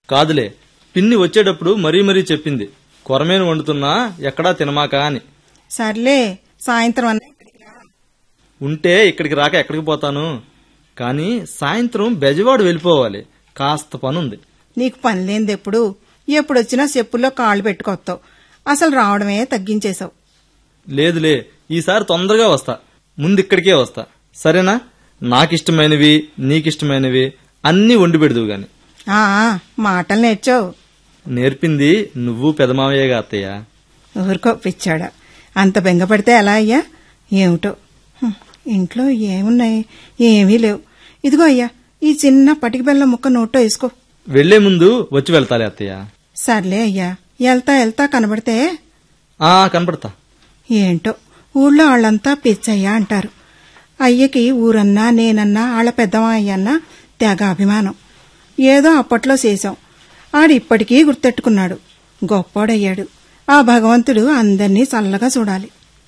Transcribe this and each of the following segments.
కాదులే పిన్ని వచ్చేటప్పుడు మరీ మరీ చెప్పింది కొరమేను వండుతున్నా ఎక్కడా తినమాక అని సర్లే సాయంత్రం అన్న ఉంటే ఇక్కడికి రాక ఎక్కడికి పోతాను కానీ సాయంత్రం బెజవాడు వెళ్ళిపోవాలి కాస్త పనుంది నీకు పని లేనిది ఎప్పుడు ఎప్పుడొచ్చినా చెప్పుల్లో కాళ్ళు పెట్టుకొస్తావు అసలు రావడమే తగ్గించేశావు లేదులే ఈసారి తొందరగా వస్తా ముందు ఇక్కడికే వస్తా సరేనా నాకిష్టమైనవి నీకిష్టమైనవి అన్నీ వండి పెడదువు గాని ఆ మాటలు నేర్చావు నేర్పింది నువ్వు పెదమావయ్యగా అత్తయ్య ఊరుకో పిచ్చాడా అంత బెంగపడితే ఎలా అయ్యా ఏమిటో హ్మ్, ఇంట్లో ఏమున్నాయి ఏమీ లేవు ఇదిగో అయ్యా ఈ చిన్న పటికి బెల్లం ముక్క నోట్లో వేసుకో వెళ్లే ముందు వచ్చి వెళ్తాలే అత్తయ్య సర్లే అయ్యా వెళ్తా వెళ్తా కనబడితే ఆ కనపడతా ఏంటో ఊళ్ళో వాళ్ళంతా పిచ్చయ్యా అంటారు అయ్యకి ఊరన్నా నేనన్నా ఆళ్ళ పెద్దమా అయ్యన్నా తెగ అభిమానం ఏదో అప్పట్లో చేశాం ఆడిప్పటికీ గుర్తెట్టుకున్నాడు గొప్పోడయ్యాడు ఆ భగవంతుడు అందర్నీ చల్లగా చూడాలి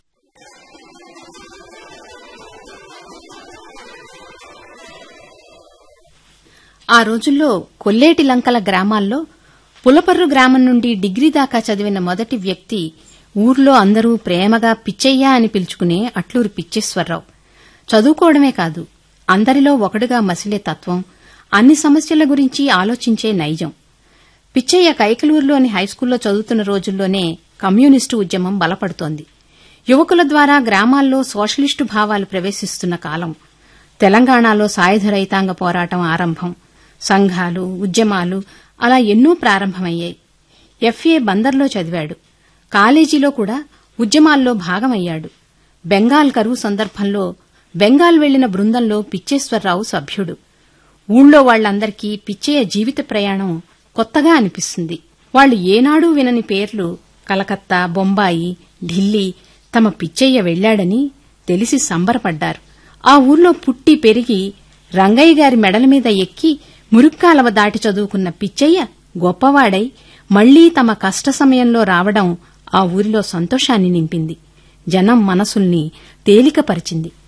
ఆ రోజుల్లో కొల్లేటి లంకల గ్రామాల్లో పులపర్రు గ్రామం నుండి డిగ్రీ దాకా చదివిన మొదటి వ్యక్తి ఊర్లో అందరూ ప్రేమగా పిచ్చయ్య అని పిలుచుకునే అట్లూరి పిచ్చేశ్వరరావు చదువుకోవడమే కాదు అందరిలో ఒకడుగా మసిలే తత్వం అన్ని సమస్యల గురించి ఆలోచించే నైజం పిచ్చయ్య కైకలూరులోని హైస్కూల్లో చదువుతున్న రోజుల్లోనే కమ్యూనిస్టు ఉద్యమం బలపడుతోంది యువకుల ద్వారా గ్రామాల్లో సోషలిస్టు భావాలు ప్రవేశిస్తున్న కాలం తెలంగాణలో సాయుధ రైతాంగ పోరాటం ఆరంభం సంఘాలు ఉద్యమాలు అలా ఎన్నో ప్రారంభమయ్యాయి ఎఫ్ఏ బందర్లో చదివాడు కాలేజీలో కూడా ఉద్యమాల్లో భాగమయ్యాడు బెంగాల్ కరువు సందర్భంలో బెంగాల్ వెళ్లిన బృందంలో పిచ్చేశ్వరరావు సభ్యుడు ఊళ్ళో వాళ్లందరికీ పిచ్చయ్య జీవిత ప్రయాణం కొత్తగా అనిపిస్తుంది వాళ్లు ఏనాడూ వినని పేర్లు కలకత్తా బొంబాయి ఢిల్లీ తమ పిచ్చయ్య వెళ్లాడని తెలిసి సంబరపడ్డారు ఆ ఊర్లో పుట్టి పెరిగి రంగయ్య గారి మెడల మీద ఎక్కి మురుక్కాలవ దాటి చదువుకున్న పిచ్చయ్య గొప్పవాడై మళ్లీ తమ కష్ట సమయంలో రావడం ఆ ఊరిలో సంతోషాన్ని నింపింది జనం మనసుల్ని తేలికపరిచింది